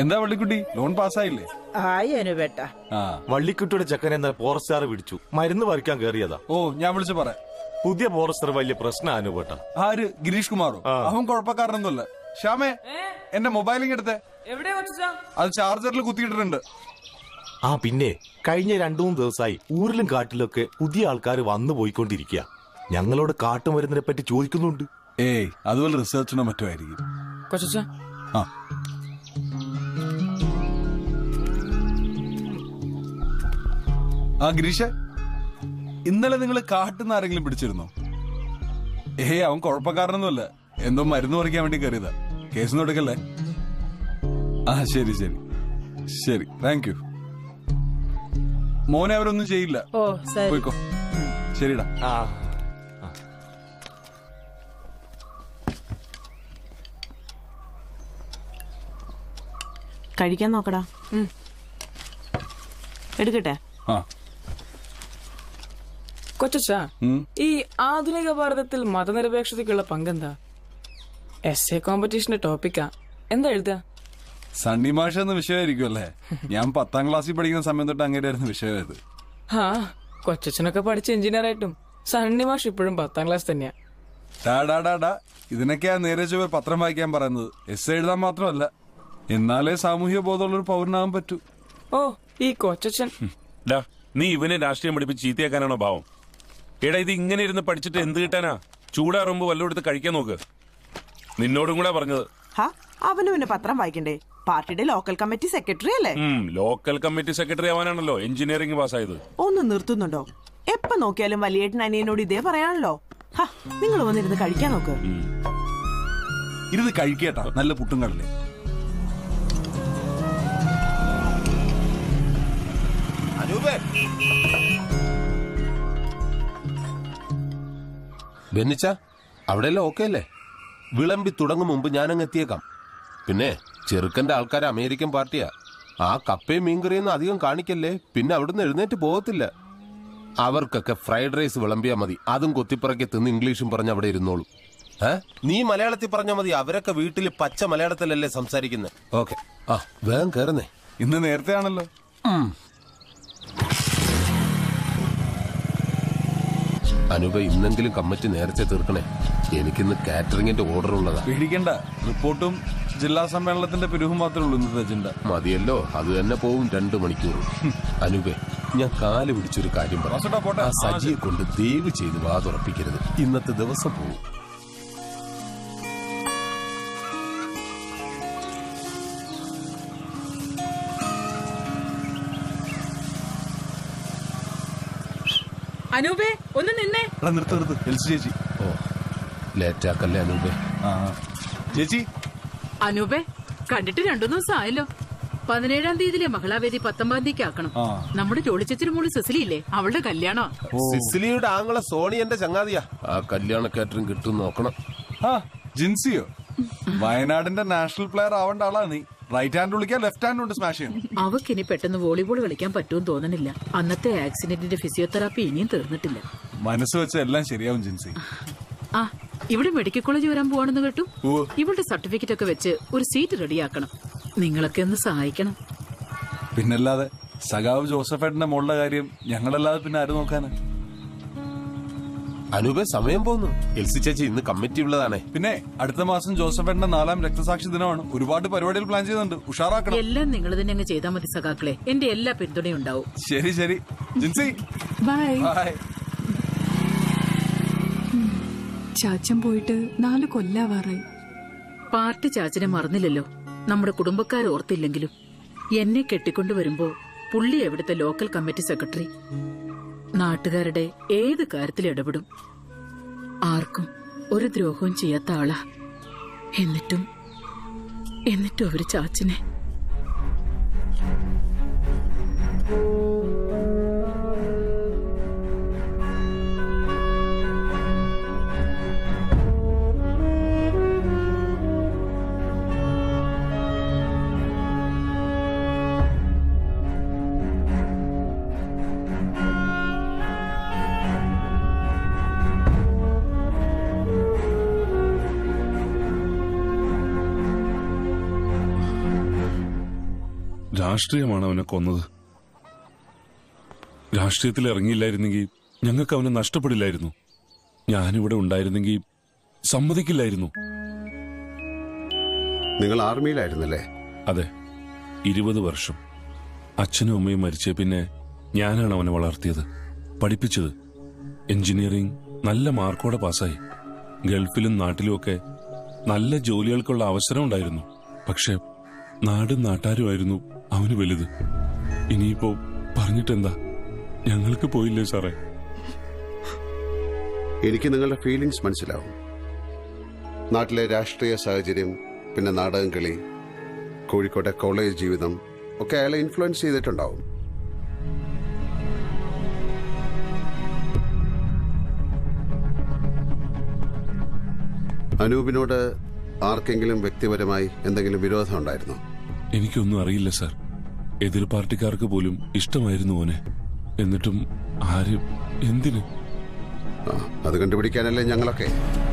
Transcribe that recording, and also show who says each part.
Speaker 1: എന്താ വള്ളിക്കുട്ടി ലോൺ പാസ്സായില്ലേ
Speaker 2: ആയി അനുപേട്ട
Speaker 1: ആ
Speaker 3: വള്ളിക്കുട്ടിയുടെ ചെക്കൻ എന്ന ഫോറസ്റ്റാർ പിടിച്ചു മരുന്ന് പറിക്കാൻ കയറിയതാ
Speaker 1: ഓ ഞാൻ വിളിച്ചു പറയാം
Speaker 3: പുതിയ ഫോറസ്റ്റർ വലിയ പ്രശ്നം അനുപേട്ട
Speaker 1: ആര് ഗിരീഷ് കുമാറോ അവൻ കുഴപ്പക്കാരനൊന്നുമല്ല ശ്യാമേ എന്റെ മൊബൈലിംഗ് എടുത്തേ
Speaker 4: എവിടെയാ കൊച്ചാ
Speaker 1: അത് ചാർജറിൽ കുത്തിയിട്ടിട്ടുണ്ട്
Speaker 3: ആ പിന്നെ കഴിഞ്ഞ രണ്ടു മൂന്ന് ദിവസമായി ഊരിലും കാട്ടിലൊക്കെ പുതിയ ആൾക്കാർ വന്നു പോയിക്കൊണ്ടിരിക്കുക ഞങ്ങളോട് കാട്ടുമരുന്നിനെ പറ്റി ചോദിക്കുന്നുണ്ട്
Speaker 1: ഏയ് അതുപോലെ റിസർച്ചിനോ മറ്റോ ആയിരിക്കും
Speaker 4: കൊച്ചാ
Speaker 1: ആ ആ ഗിരീഷ് ഇന്നലെ നിങ്ങൾ കാട്ടുന്ന ആരെങ്കിലും പിടിച്ചിരുന്നോ ഏയ് അവൻ കുഴപ്പക്കാരനൊന്നുമല്ല എന്തോ മരുന്ന് പറിക്കാൻ വേണ്ടി കയറിയതാ കേസൊന്നും എടുക്കല്ലേ ആ ശരി ശരി ശരി താങ്ക് യു മോനെ അവരൊന്നും ചെയ്യില്ല
Speaker 2: ഓ ശരി
Speaker 1: പോയിക്കോ ശരിടാ
Speaker 3: ആ
Speaker 5: കഴിക്കാൻ നോക്കടാ എടുക്കട്ടെ
Speaker 1: ആ
Speaker 4: കൊച്ചാ
Speaker 1: ഉം.
Speaker 4: ഈ ആധുനിക ഭാരതത്തിൽ മതനിരപേക്ഷതയ്ക്കുള്ള പങ്കെന്താ എസ് എ കോമ്പറ്റീഷന്റെ ടോപ്പിക്കാ എന്താ എഴുതുക
Speaker 1: സണ്ണി മാഷ എന്ന വിഷയമായിരിക്കും അല്ലേ ഞാൻ പത്താം ക്ലാസ്സിൽ പഠിക്കുന്ന സമയം തൊട്ട് അങ്ങനെയായിരുന്നു വിഷയം ഇത്
Speaker 4: ആ കൊച്ചച്ഛനൊക്കെ പഠിച്ച എഞ്ചിനീയർ ആയിട്ടും സണ്ണി മാഷ് ഇപ്പോഴും പത്താം ക്ലാസ് തന്നെയാ
Speaker 1: ഡാ ഡാ ഡാ ഡാ ഇതിനൊക്കെയാ നേരെ ചൊവ്വേ പത്രം വായിക്കാൻ പറയുന്നത് എസ് എഴുതാൻ മാത്രമല്ല എന്നാലേ സാമൂഹ്യ ബോധമുള്ള ഒരു പൗരനാകാൻ പറ്റൂ
Speaker 4: ഓ ഈ കൊച്ചച്ഛൻ
Speaker 6: ഡാ നീ ഇവനെ രാഷ്ട്രീയം പഠിപ്പിച്ച് ചീത്തയാക്കാനാണോ ഭാവം എടാ ഇത് ഇങ്ങനെ ഇരുന്ന് പഠിച്ചിട്ട് എന്ത് കിട്ടാനാ ചൂടാറുമ്പോ വല്ലതും എടുത്ത് കഴിക്കാൻ നോക്ക് നിന്നോടും കൂടെ പറഞ്ഞത്
Speaker 5: ഹാ അവന് പിന്നെ പത്രം വായിക്കണ്ടേ പാർട്ടിയുടെ ലോക്കൽ കമ്മിറ്റി സെക്രട്ടറി അല്ലേ
Speaker 6: ഉം ലോക്കൽ കമ്മിറ്റി സെക്രട്ടറി ആവാനാണല്ലോ എഞ്ചിനീയറിംഗ് പാസ്സായത്
Speaker 5: ഒന്ന് നിർത്തുന്നുണ്ടോ എപ്പ നോക്കിയാലും വലിയേട്ടൻ അനിയനോട് ഇതേ പറയാണല്ലോ ഹാ നിങ്ങൾ വന്നിരുന്ന് കഴിക്കാൻ നോക്ക്
Speaker 1: ഇരുന്ന് കഴിക്കേട്ടാ നല്ല പുട്ടും കടലേ
Speaker 7: ബെന്നിച്ച അവിടെയല്ലേ ഓക്കെ അല്ലേ വിളമ്പി തുടങ്ങും മുമ്പ് ഞാനങ്ങ് എത്തിയേക്കാം പിന്നെ ചെറുക്കന്റെ ആൾക്കാർ അമേരിക്കൻ പാർട്ടിയാ ആ കപ്പയും മീൻകറിയൊന്നും അധികം കാണിക്കല്ലേ പിന്നെ അവിടുന്ന് എഴുന്നേറ്റ് പോകത്തില്ല അവർക്കൊക്കെ ഫ്രൈഡ് റൈസ് വിളമ്പിയാ മതി അതും കൊത്തിപ്പറക്കി തിന്ന് ഇംഗ്ലീഷും പറഞ്ഞ് അവിടെ ഇരുന്നോളും ഏ നീ മലയാളത്തിൽ പറഞ്ഞാൽ മതി അവരൊക്കെ വീട്ടിൽ പച്ച മലയാളത്തിലല്ലേ സംസാരിക്കുന്നത് ഓക്കെ ആ വേഗം കയറുന്നേ
Speaker 1: ഇന്ന് നേരത്തെ ആണല്ലോ
Speaker 7: അനൂപ ഇന്നെങ്കിലും കമ്മിറ്റി നേരത്തെ തീർക്കണേ എനിക്കിന്ന് കാറ്ററിംഗിന്റെ ഓർഡർ ഉള്ളതാ
Speaker 1: പേടിക്കണ്ട റിപ്പോർട്ടും ജില്ലാ സമ്മേളനത്തിന്റെ പിരിവും മാത്രമേ ഉള്ളൂ ഇന്നത്തെ അജണ്ട
Speaker 7: മതിയല്ലോ അത് തന്നെ പോവും രണ്ടു മണിക്കൂർ അനൂപേ ഞാൻ കാല് പിടിച്ചൊരു കാര്യം
Speaker 1: വാസുട്ടാ,
Speaker 7: പറയാം
Speaker 1: പോട്ടെ.
Speaker 7: ആ സജിയെ കൊണ്ട് ദയവ് ചെയ്ത് വാതുറപ്പിക്കരുത് ഇന്നത്തെ ദിവസം പോവും
Speaker 2: അനൂപേ ഒന്ന് നിന്നേ
Speaker 1: എടാ നിർത്ത് നിർത്ത് എൽസി ചേച്ചി
Speaker 7: ഓ ലേറ്റാക്കല്ലേ അനൂപേ
Speaker 1: ആ ചേച്ചി
Speaker 8: അനൂപേ കണ്ടിട്ട് രണ്ടു ദിവസം ആയല്ലോ പതിനേഴാം തീയതിയിലെ മഹിളാവേദി പത്തൊമ്പതാം തീയതിക്ക് ആക്കണം
Speaker 1: ആ.
Speaker 8: നമ്മുടെ ജോളിച്ചച്ചിന് മോള് സെസിലിയില്ലേ അവളുടെ കല്യാണം
Speaker 7: സിസിലിയുടെ ആങ്ങളെ സോണി എന്റെ ചങ്ങാതിയാ ആ കല്യാണ കാറ്ററിംഗ് കിട്ടും നോക്കണം
Speaker 1: ആ ജിൻസിയോ വയനാടിന്റെ നാഷണൽ പ്ലെയർ ആവേണ്ട ആളാ നീ റൈറ്റ് ഹാൻഡ് വിളിക്കാൻ ലെഫ്റ്റ് ഹാൻഡ് കൊണ്ട് സ്മാഷ് ചെയ്യണം
Speaker 8: അവക്കിനി പെട്ടെന്ന് വോളിബോൾ കളിക്കാൻ പറ്റുമെന്ന് തോന്നണില്ല അന്നത്തെ ആക്സിഡന്റിന്റെ ഫിസിയോതെറാപ്പി ഇനിയും തീർന്നിട്ടില്ല
Speaker 1: മനസ്സ് വെച്ച എല്ലാം ശരിയാവും ജിൻസി
Speaker 8: ആ ഇവിടെ മെഡിക്കൽ കോളേജ് വരാൻ പോവാണെന്ന് കേട്ടു
Speaker 1: ഉവ്വ്.
Speaker 8: ഇവളുടെ സർട്ടിഫിക്കറ്റ് ഒക്കെ വെച്ച് ഒരു സീറ്റ് റെഡിയാക്കണം നിങ്ങളൊക്കെ ഒന്ന് സഹായിക്കണം
Speaker 1: പിന്നല്ലാതെ സഖാവ് ജോസഫേട്ടന്റെ മോളുടെ കാര്യം ഞങ്ങളല്ലാതെ പിന്നെ ആര് നോക്കാനാ
Speaker 7: അനൂപേ സമയം പോന്നു എൽസി ചേച്ചി ഇന്ന് കമ്മിറ്റി ഉള്ളതാണേ
Speaker 1: പിന്നെ അടുത്ത മാസം ജോസഫേട്ടന്റെ നാലാം രക്തസാക്ഷി ദിനമാണ് ഒരുപാട് പരിപാടികൾ പ്ലാൻ ചെയ്യുന്നുണ്ട് ഉഷാറാക്കണം
Speaker 8: എല്ലാം നിങ്ങൾ തന്നെ അങ്ങ് ചെയ്താൽ മതി സഖാക്കളെ എന്റെ എല്ലാ പിന്തുണയും ഉണ്ടാവും
Speaker 1: ശരി ശരി ജിൻസി
Speaker 8: ബൈ
Speaker 1: ബൈ
Speaker 9: ചാച്ചൻ പോയിട്ട് നാല് കൊല്ലാവാറായി
Speaker 8: പാർട്ടി ചാച്ചനെ മറന്നില്ലല്ലോ നമ്മുടെ കുടുംബക്കാർ ഓർത്തില്ലെങ്കിലും എന്നെ കെട്ടിക്കൊണ്ടു വരുമ്പോ പുള്ളി എവിടുത്തെ ലോക്കൽ കമ്മിറ്റി സെക്രട്ടറി നാട്ടുകാരുടെ ഏത് കാര്യത്തിൽ ഇടപെടും ആർക്കും ഒരു ദ്രോഹവും ചെയ്യാത്ത ആളാ എന്നിട്ടും എന്നിട്ടും അവര് ചാച്ചനെ
Speaker 6: രാഷ്ട്രീയമാണ് അവനെ കൊന്നത് രാഷ്ട്രീയത്തിൽ ഇറങ്ങിയില്ലായിരുന്നെങ്കിൽ ഞങ്ങൾക്ക് അവനെ നഷ്ടപ്പെടില്ലായിരുന്നു ഞാനിവിടെ ഉണ്ടായിരുന്നെങ്കിൽ സമ്മതിക്കില്ലായിരുന്നു
Speaker 10: നിങ്ങൾ ആർമിയിലായിരുന്നല്ലേ
Speaker 6: അതെ ഇരുപത് വർഷം അച്ഛനും അമ്മയും മരിച്ച പിന്നെ ഞാനാണ് അവനെ വളർത്തിയത് പഠിപ്പിച്ചത് എഞ്ചിനീയറിംഗ് നല്ല മാർക്കോടെ പാസ്സായി ഗൾഫിലും നാട്ടിലുമൊക്കെ നല്ല ജോലികൾക്കുള്ള അവസരം ഉണ്ടായിരുന്നു പക്ഷെ നാടും നാട്ടാരുമായിരുന്നു അവന് വലുത് ഇനിയിപ്പോ പറഞ്ഞിട്ടെന്താ ഞങ്ങൾക്ക് പോയില്ലേ സാറേ
Speaker 10: എനിക്ക് നിങ്ങളുടെ ഫീലിങ്സ് മനസ്സിലാവും നാട്ടിലെ രാഷ്ട്രീയ സാഹചര്യം പിന്നെ നാടകം കളി കോഴിക്കോട്ടെ കോളേജ് ജീവിതം ഒക്കെ അയാളെ ഇൻഫ്ലുവൻസ് ചെയ്തിട്ടുണ്ടാവും അനൂപിനോട് ആർക്കെങ്കിലും വ്യക്തിപരമായി എന്തെങ്കിലും വിരോധം ഉണ്ടായിരുന്നോ
Speaker 6: എനിക്കൊന്നും അറിയില്ല സാർ എതിർ പാർട്ടിക്കാർക്ക് പോലും ഇഷ്ടമായിരുന്നു ഓനെ എന്നിട്ടും ആരും എന്തിന്
Speaker 10: ആ അത് കണ്ടുപിടിക്കാനല്ലേ ഞങ്ങളൊക്കെ